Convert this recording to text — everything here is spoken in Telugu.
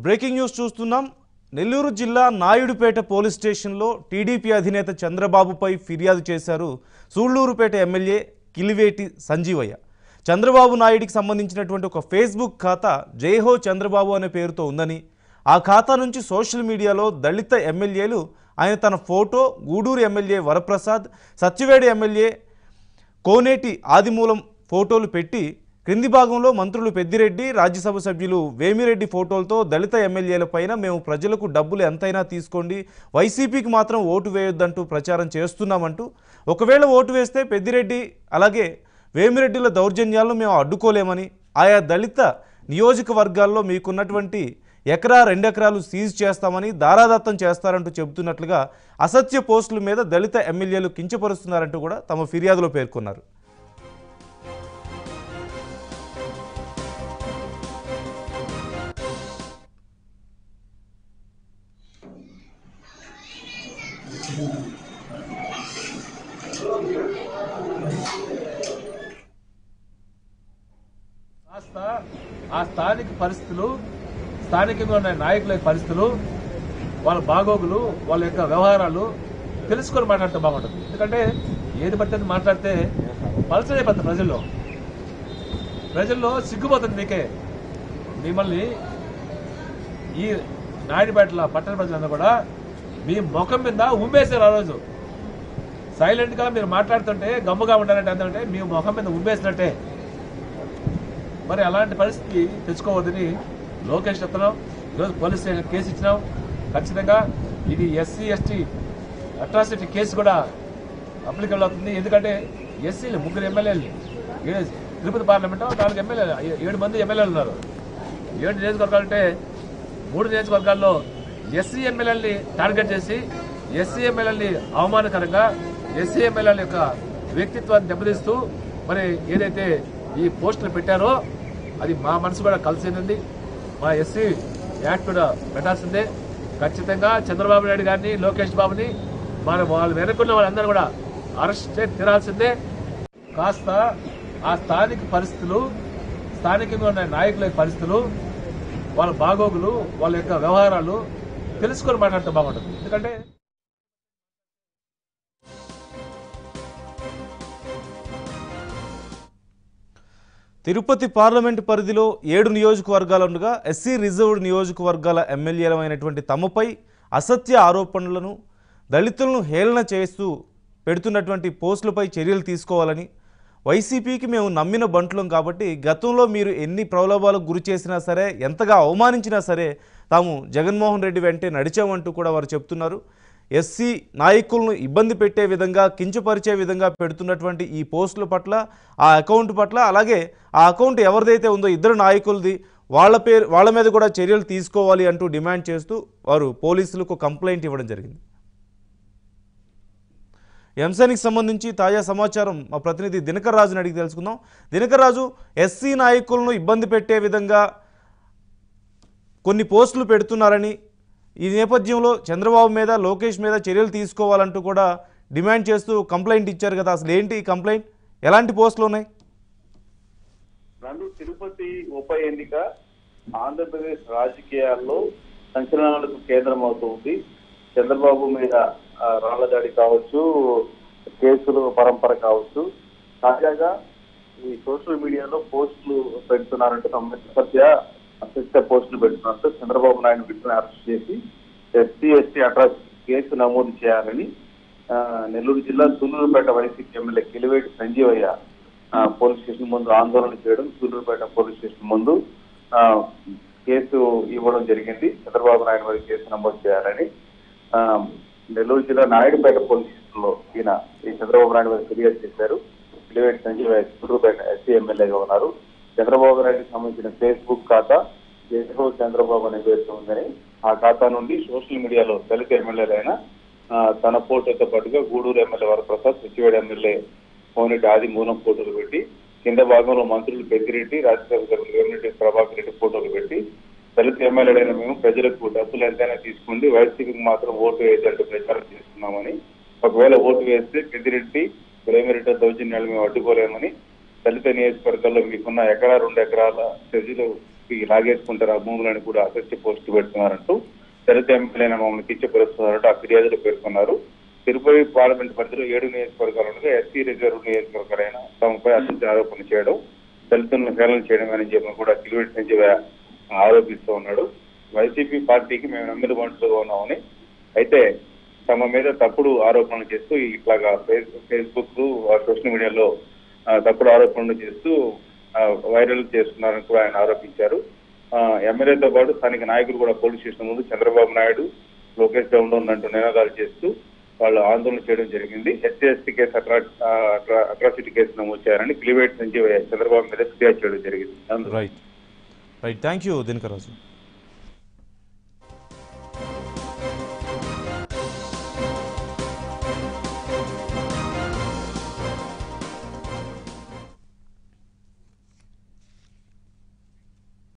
బ్రేకింగ్ న్యూస్ చూస్తున్నాం నెల్లూరు జిల్లా నాయుడుపేట పోలీస్ స్టేషన్లో టీడీపీ అధినేత చంద్రబాబుపై ఫిర్యాదు చేశారు సూళ్లూరుపేట ఎమ్మెల్యే కిలివేటి సంజీవయ్య చంద్రబాబు నాయుడికి సంబంధించినటువంటి ఒక ఫేస్బుక్ ఖాతా జైహో చంద్రబాబు అనే పేరుతో ఉందని ఆ ఖాతా నుంచి సోషల్ మీడియాలో దళిత ఎమ్మెల్యేలు ఆయన తన photo Gudur MLA Varaprasad Satyavedu MLA Koneti Adimulam ఫోటోలు పెట్టి క్రింది భాగంలో మంత్రులు పెద్దిరెడ్డి రాజ్యసభ సభ్యులు వేమిరెడ్డి ఫోటోలతో దళిత ఎమ్మెల్యేల పైన మేము ప్రజలకు డబ్బులు ఎంతైనా తీసుకోండి వైసీపీకి మాత్రం ఓటు వేయొద్దంటూ ప్రచారం చేస్తున్నామంటూ ఒకవేళ ఓటు వేస్తే పెద్దిరెడ్డి అలాగే వేమిరెడ్డిల దౌర్జన్యాలను మేము అడ్డుకోలేమని ఆయా దళిత నియోజకవర్గాల్లో మీకున్నటువంటి ఎకరా రెండెకరాలు సీజ్ చేస్తామని దారాదత్తం చేస్తారంటూ చెబుతున్నట్లుగా అసత్య పోస్టుల మీద దళిత ఎమ్మెల్యేలు కించపరుస్తున్నారంటూ కూడా తమ ఫిర్యాదులో పేర్కొన్నారు కాస్త ఆ స్థానిక పరిస్థితులు స్థానికంగా ఉన్న నాయకుల యొక్క పరిస్థితులు వాళ్ళ బాగోగులు వాళ్ళ యొక్క వ్యవహారాలు తెలుసుకొని మాట్లాడితే బాగుంటుంది ఎందుకంటే ఏది పడితే అది మాట్లాడితే పలచడైపోతుంది ప్రజల్లో ప్రజల్లో సిగ్గుపోతుంది మీకే మిమ్మల్ని ఈ నాయుడుపేటల పట్టణ ప్రజలందరూ కూడా మీ ముఖం మీద ఉమ్మేశారు ఆ రోజు సైలెంట్ గా మీరు మాట్లాడుతుంటే గమ్ముగా ఉండాలంటే ఏంటంటే మీ ముఖం మీద ఉమ్మేసినట్టే మరి అలాంటి పరిస్థితి తెచ్చుకోవద్దని లోకేష్ చెప్తున్నాం ఈరోజు పోలీస్ స్టేషన్ కేసు ఇచ్చినాం ఖచ్చితంగా ఇది ఎస్సీ ఎస్టీ అట్రాసిటీ కేసు కూడా అప్లికబుల్ అవుతుంది ఎందుకంటే ఎస్సీలు ముగ్గురు ఎమ్మెల్యేలు ఏడు తిరుపతి పార్లమెంట్లో నాలుగు ఎమ్మెల్యేలు ఏడు మంది ఎమ్మెల్యేలు ఉన్నారు ఏడు నియోజకవర్గాలు అంటే మూడు నియోజకవర్గాల్లో ఎస్సీ ఎమ్మెల్యేలని టార్గెట్ చేసి ఎస్సీ ఎమ్మెల్యేలని అవమానకరంగా ఎస్సీ ఎమ్మెల్యేల యొక్క వ్యక్తిత్వాన్ని దెబ్బతీస్తూ మరి ఏదైతే ఈ పోస్టులు పెట్టారో అది మా మనసు కూడా కలిసింది మా ఎస్సీ యాక్ట్ కూడా పెట్టాల్సిందే ఖచ్చితంగా చంద్రబాబు నాయుడు గారిని లోకేష్ బాబుని మన వాళ్ళు వెనుకున్న వాళ్ళందరూ కూడా అరెస్ట్ చేసి తీరాల్సిందే కాస్త ఆ స్థానిక పరిస్థితులు స్థానికంగా ఉన్న నాయకుల యొక్క పరిస్థితులు వాళ్ళ బాగోగులు వాళ్ళ యొక్క వ్యవహారాలు తెలుసుకొని మాట్లాడితే బాగుంటుంది ఎందుకంటే తిరుపతి పార్లమెంటు పరిధిలో ఏడు నియోజకవర్గాలు ఉండగా ఎస్సీ రిజర్వ్డ్ నియోజకవర్గాల ఎమ్మెల్యేలమైనటువంటి తమపై అసత్య ఆరోపణలను దళితులను హేళన చేస్తూ పెడుతున్నటువంటి పోస్టులపై చర్యలు తీసుకోవాలని వైసీపీకి మేము నమ్మిన బంట్లం కాబట్టి గతంలో మీరు ఎన్ని ప్రలోభాలకు గురి చేసినా సరే ఎంతగా అవమానించినా సరే తాము జగన్మోహన్ రెడ్డి వెంటే నడిచామంటూ కూడా వారు చెప్తున్నారు ఎస్సీ నాయకులను ఇబ్బంది పెట్టే విధంగా కించపరిచే విధంగా పెడుతున్నటువంటి ఈ పోస్టుల పట్ల ఆ అకౌంట్ పట్ల అలాగే ఆ అకౌంట్ ఎవరిదైతే ఉందో ఇద్దరు నాయకులది వాళ్ళ పేరు వాళ్ళ మీద కూడా చర్యలు తీసుకోవాలి అంటూ డిమాండ్ చేస్తూ వారు పోలీసులకు కంప్లైంట్ ఇవ్వడం జరిగింది ఈ అంశానికి సంబంధించి తాజా సమాచారం మా ప్రతినిధి దినకర్ రాజుని అడిగి తెలుసుకుందాం దినకర్ రాజు ఎస్సీ నాయకులను ఇబ్బంది పెట్టే విధంగా కొన్ని పోస్టులు పెడుతున్నారని ఈ నేపథ్యంలో చంద్రబాబు మీద లోకేష్ మీద చర్యలు తీసుకోవాలంటూ కూడా డిమాండ్ చేస్తూ కంప్లైంట్ ఇచ్చారు కదా అసలు ఏంటి ఈ కంప్లైంట్ ఎలాంటి పోస్టులు ఉన్నాయి నన్ను తిరుపతి ఉప ఎన్నిక ఆంధ్రప్రదేశ్ రాజకీయాల్లో సంచలనాలకు కేంద్రం అవుతుంది చంద్రబాబు మీద ఆ, రాళ్ల దాడి కావచ్చు కేసులు పరంపర కావచ్చు తాజాగా ఈ సోషల్ మీడియాలో పోస్టులు పెడుతున్నారంటే సంబంధించిన అసత్య పోస్టులు పెడుతున్నారంటే చంద్రబాబు నాయుడు బిడ్డను అరెస్ట్ చేసి ఎస్సీ ఎస్టీ అట్రాసిటీ కేసు నమోదు చేయాలని ఆ, నెల్లూరు జిల్లా సూలూరుపేట వైసీపీ ఎమ్మెల్యే కిలివేటి సంజీవయ్య ఆ, పోలీస్ స్టేషన్ ముందు ఆందోళన చేయడం సూలూరుపేట పోలీస్ స్టేషన్ ముందు ఆ, కేసు ఇవ్వడం జరిగింది చంద్రబాబు నాయుడు వారి కేసు నమోదు చేయాలని ఆ, నెల్లూరు జిల్లా నాయుడుపేట పోలీస్ స్టేషన్ లో ఈయన ఈ చంద్రబాబు నాయుడు వారికి ఫిర్యాదు చేశారు పిలివేటి సంజీవ్ సూలూరుపేట ఎస్సీ ఎమ్మెల్యేగా ఉన్నారు చంద్రబాబు నాయుడుకి సంబంధించిన ఫేస్బుక్ ఖాతా జయహో చంద్రబాబు అనే పేరుతో ఉందని ఆ ఖాతా నుండి సోషల్ మీడియాలో దళిత ఎమ్మెల్యేలైన ఆ, తన ఫోటోతో పాటుగా Gudur MLA Varaprasad Satyavedu MLA Koneti Adimulam ఫోటోలు పెట్టి కింద భాగంలో మంత్రులు పెద్దిరెడ్డి రాజ్యసభ సభ్యులు వేమిరెడ్డి ప్రభాకర్ రెడ్డి ఫోటోలు పెట్టి దళిత ఎమ్మెల్యేలైన మేము ప్రజలకు డబ్బులు ఎంతైనా తీసుకోండి వైసీపీకి మాత్రం ఓటు వేయదంటూ ప్రచారం చేస్తున్నామని ఒకవేళ ఓటు వేస్తే పెద్దిరెడ్డి వేమిరెడ్డి దౌర్జన్యాలు మేము అడ్డుకోలేమని దళిత నియోజకవర్గాల్లో మీకున్న ఎకరా రెండు ఎకరాల ప్రజలు లాగేసుకుంటారు ఆ భూములని కూడా అసత్య పోస్ట్ పెడుతున్నారంటూ దళిత ఎమ్మెల్యేల మమ్మల్ని కించపరుస్తున్నారంటూ ఆ ఫిర్యాదులో పేర్కొన్నారు తిరుపతి పార్లమెంట్ పరిధిలో ఏడు నియోజకవర్గాలు ఉండగా ఎస్సీ రిజర్వ్ నియోజకవర్గాలైన తమపై అసత్య ఆరోపణలు చేయడం దళితులను హేళన చేయడం అని చెప్పి కూడా కిలివేటి సంజయ్ ఆరోపిస్తూ ఉన్నాడు వైసీపీ పార్టీకి మేము నమ్మిన ఉన్నామని అయితే తమ మీద తప్పుడు ఆరోపణలు చేస్తూ ఇట్లాగా ఫేస్- ఫేస్బుక్ ఆ సోషల్ మీడియాలో ఆ, తప్పుడు ఆరోపణలు చేస్తూ ఆ, వైరల్ చేస్తున్నారని కూడా ఆయన ఆరోపించారు ఆ, ఎమ్మెల్యేతో పాటు స్థానిక నాయకులు కూడా పోలీస్ స్టేషన్ ముందు చంద్రబాబు నాయుడు లోకేష్ డౌన్ అంటూ నినాదాలు చేస్తూ వాళ్ళు ఆందోళన చేయడం జరిగింది ఎస్సీ ఎస్టీ కేసు అట్రా అట్రా- అట్రాసిటీ కేసు నమోదు చేయాలని క్లివేట్ నుంచి చంద్రబాబు మీద ఫిర్యాదు చేయడం జరిగింది అందులో right right thank you Dinakar Raju